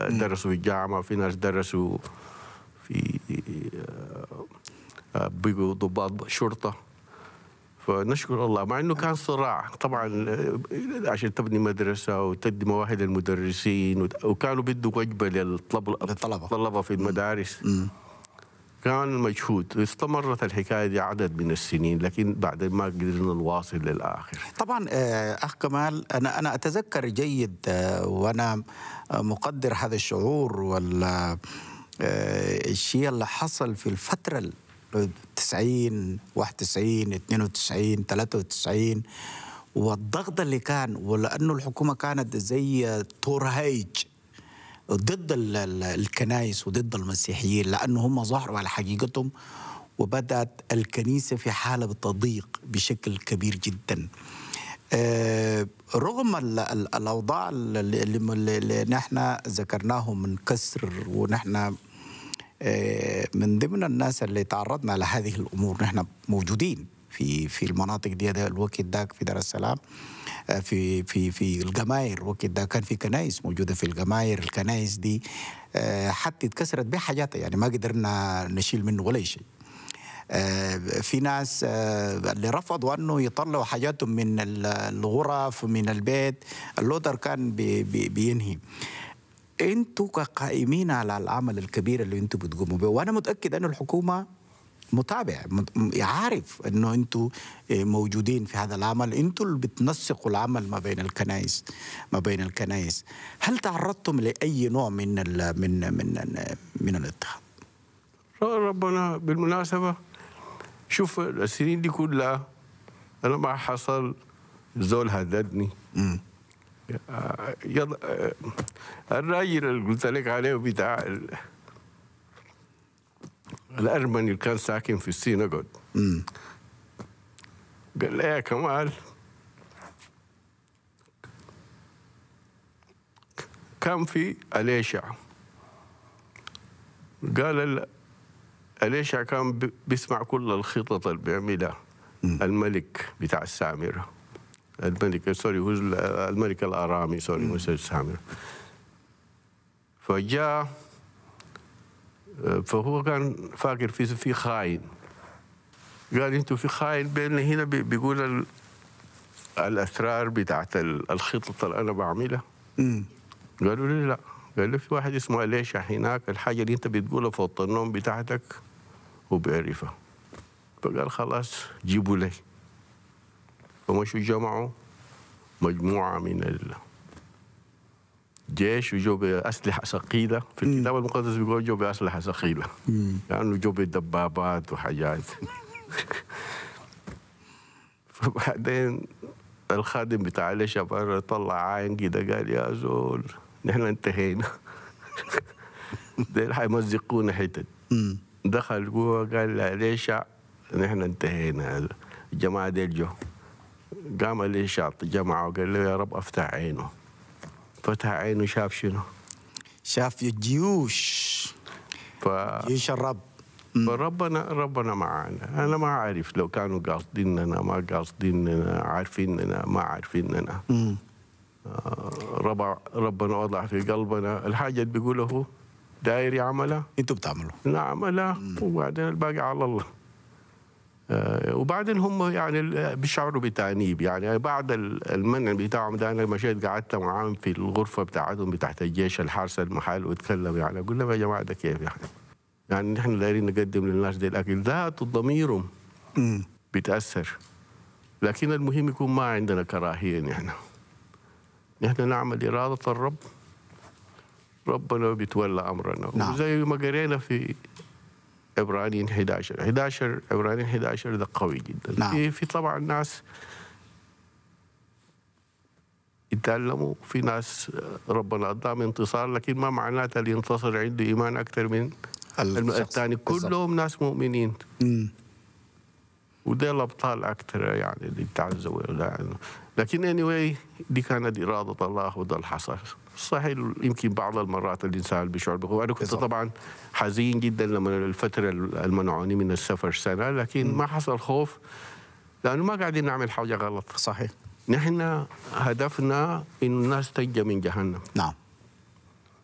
درسوا في الجامعه في ناس درسوا في آه، بقوا ضباط شرطه فنشكر الله مع انه كان صراع طبعا آه، عشان تبني مدرسه وتدي مواهب للمدرسين وت- وكانوا بدوا وجبه للطلبه للطلبة. الطلبه في المدارس كان مجهود استمرت الحكايه دي عدد من السنين لكن بعد ما قدرنا نواصل للاخر طبعا آه، اخ كمال انا انا اتذكر جيد آه، وانا آه، مقدر هذا الشعور وال آه، الشيء اللي حصل في الفتره ال 90 91 92 93 والضغط اللي كان ولانه الحكومه كانت زي طور هيج ضد ال- ال- الكنائس وضد المسيحيين لانه هم ظهروا على حقيقتهم وبدات الكنيسه في حاله تضييق بشكل كبير جدا. آه، رغم ال- ال- الاوضاع اللي, اللي, اللي نحن ذكرناه من كسر ونحن آه، من ضمن الناس اللي تعرضنا لهذه الامور نحن موجودين في في المناطق دي ده الوقت داك في دار السلام آه، في في في الجماير وقت ده كان في كنايس موجوده في الجماير الكنايس دي آه، حتى اتكسرت بحاجاتها يعني ما قدرنا نشيل منه ولا شيء آه، في ناس آه، اللي رفضوا انه يطلعوا حاجاتهم من ال- الغرف من البيت اللودر كان بي بي بينهي انتوا كقائمين على العمل الكبير اللي انتوا بتقوموا به وانا متاكد ان الحكومه متابع مت- م- عارف انه انتوا آه، موجودين في هذا العمل انتوا اللي بتنسقوا العمل ما بين الكنائس ما بين الكنائس هل تعرضتم لاي نوع من ال من من من الاضطهاد ربنا بالمناسبة شوف السنين دي كلها أنا ما حصل زول هددني آه، يلا آه، الراجل اللي قلت لك عليه بتاع ال- الأرمني اللي كان ساكن في السيناغوج قال لي يا كمال كان في أليشع قال ال- أليشع كان ب- بيسمع كل الخطط اللي بيعملها الملك بتاع السامرة الملك سوري هو ال- الملك الأرامي سوري مش السامرة فجاء آه، فهو كان فاكر في في خاين قال انتوا في خاين بيننا هنا بي- بيقول ال- الاسرار بتاعت ال- الخطط اللي انا بعملها قالوا لي لا قال لي في واحد اسمه ليش هناك الحاجه اللي انت بتقولها في اوضه النوم بتاعتك هو بيعرفها فقال خلاص جيبوا لي فمشوا جمعوا مجموعه من الجيش وجو باسلحه ثقيله في الكتاب المقدس بيقول جو باسلحه ثقيله لانه يعني جو بدبابات وحاجات فبعدين الخادم بتاع ليش بره طلع عين كده قال يا زول نحن انتهينا ديل حيمزقونا حتت دخل جوا قال لا ليش نحن انتهينا الجماعه ديل جو قام ليش جمعه وقال له يا رب افتح عينه فتح عينه شاف شنو شاف الجيوش ف... جيش الرب فربنا ربنا معانا انا ما عارف لو كانوا قاصديننا ما قاصديننا عارفيننا ما عارفيننا آه، ربع ربنا وضع في قلبنا الحاجه اللي بيقوله هو داير يعملها انتوا بتعملوا نعملها وبعدين الباقي على الله آه، وبعدين هم يعني ال- بيشعروا بتانيب يعني بعد ال- المنع بتاعهم ده انا مشيت قعدت معاهم في الغرفه بتاعتهم بتاعت الجيش الحارس المحل واتكلم يعني اقول لهم يا جماعه ده كيف يعني يعني نحن دايرين نقدم للناس دي الاكل ذات ضميرهم بيتاثر لكن المهم يكون ما عندنا كراهيه نحن نحن نعمل اراده الرب ربنا بيتولى امرنا نعم. وزي ما قرينا في عبرانيين 11 11 عبرانيين 11 ده قوي جدا نعم. في في طبعا ناس يتعلموا في ناس ربنا اداهم انتصار لكن ما معناتها اللي ينتصر عنده ايمان اكثر من الم- الشخص. الثاني بالضبط. كلهم ناس مؤمنين مم. وده الابطال اكثر يعني اللي تعزوا يعني. لكن anyway دي كانت اراده الله وده اللي حصل صحيح يمكن بعض المرات الانسان بيشعر بخوف انا كنت بالضبط. طبعا حزين جدا لما الفتره المنعوني من السفر سنه لكن ما حصل خوف لانه ما قاعدين نعمل حاجه غلط صحيح نحن هدفنا انه الناس تنجى من جهنم نعم